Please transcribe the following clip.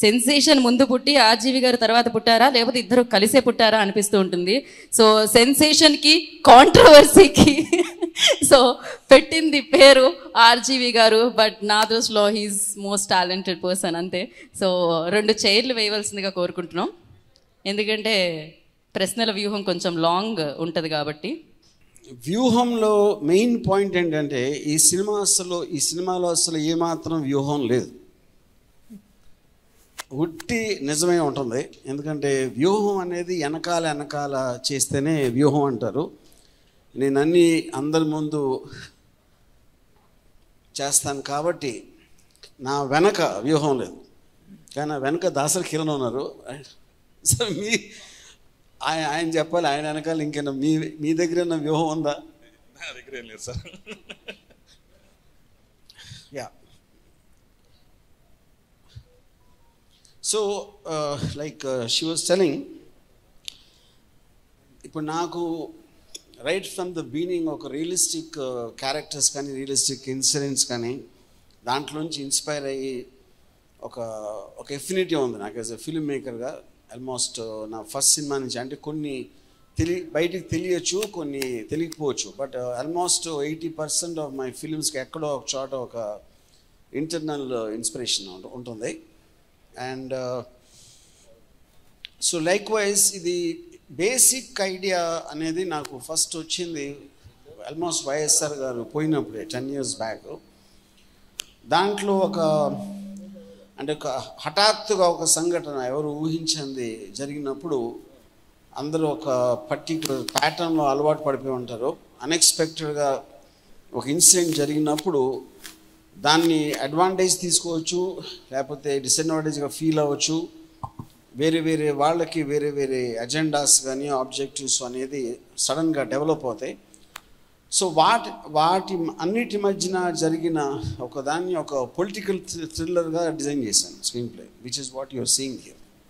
sensation ముందు పుట్టి RGV గారు తర్వాత పుట్టారా లేకపోతే ఇద్దరు కలిసే పుట్టారా అనిపిస్తూ ఉంటుంది సో సెన్సేషన్కి కాంట్రవర్సీకి సో పెట్టింది పేరు ఆర్జీవి గారు బట్ నా దృష్టిలో హీస్ మోస్ట్ టాలెంటెడ్ పర్సన్ అంతే సో రెండు చైర్లు వేయవలసిందిగా కోరుకుంటున్నాం ఎందుకంటే ప్రశ్నల వ్యూహం కొంచెం లాంగ్ ఉంటుంది కాబట్టి వ్యూహంలో మెయిన్ పాయింట్ ఏంటంటే ఈ సినిమా అసలు ఈ సినిమాలో అసలు ఏమాత్రం వ్యూహం లేదు ఉట్టి నిజమే ఉంటుంది ఎందుకంటే వ్యూహం అనేది వెనకాల వెనకాల చేస్తేనే వ్యూహం అంటారు నేను అన్ని అందరి ముందు చేస్తాను కాబట్టి నా వెనక వ్యూహం లేదు కానీ నా వెనక దాసరి కిరణ్ ఉన్నారు సో మీ ఆయన ఆయన చెప్పాలి ఆయన వెనకాల ఇంకేనా మీ మీ దగ్గర ఉన్న వ్యూహం ఉందా నా దగ్గర ఏం లేదు sir yeah so like she was telling ఇప్పుడు నాకు రైట్ ఫ్రమ్ ద బీనింగ్ ఒక రియలిస్టిక్ క్యారెక్టర్స్ కానీ రియలిస్టిక్ ఇన్సిడెంట్స్ కానీ దాంట్లోంచి ఇన్స్పైర్ అయ్యి ఒక ఒక ఎఫినిటీ ఉంది నాకు యాజ్ ఎ ఫిల్మ్ మేకర్గా ఆల్మోస్ట్ నా ఫస్ట్ సినిమా నుంచి అంటే కొన్ని తెలి బయటికి తెలియచ్చు కొన్ని తెలియకపోవచ్చు but almost eighty percent of my ఫిల్మ్స్కి ఎక్కడో ఒక చోట ఒక ఇంటర్నల్ ఇన్స్పిరేషన్ ఉంటుంది అండ్ సో లైక్ వైజ్ ఇది బేసిక్ ఐడియా అనేది నాకు ఫస్ట్ వచ్చింది ఆల్మోస్ట్ వైఎస్ఆర్ గారు పోయినప్పుడే టెన్ ఇయర్స్ బ్యాక్ దాంట్లో ఒక అంటే ఒక హఠాత్తుగా ఒక సంఘటన ఎవరు ఊహించింది జరిగినప్పుడు అందరూ ఒక పర్టికులర్ ప్యాటర్న్లో అలవాటు పడిపోయి ఉంటారు అన్ఎక్స్పెక్టెడ్గా ఒక ఇన్సిడెంట్ జరిగినప్పుడు దాన్ని అడ్వాంటేజ్ తీసుకోవచ్చు లేకపోతే డిసడ్వాంటేజ్గా ఫీల్ అవ్వచ్చు వేరే వేరే వాళ్ళకి వేరే వేరే అజెండాస్ కానీ ఆబ్జెక్టివ్స్ అనేది సడన్గా డెవలప్ అవుతాయి సో వాటి వాటి అన్నిటి మధ్యన జరిగిన ఒక దాన్ని ఒక పొలిటికల్ థ్రిల్లర్గా డిజైన్ చేశాను screenplay which is what your seeing here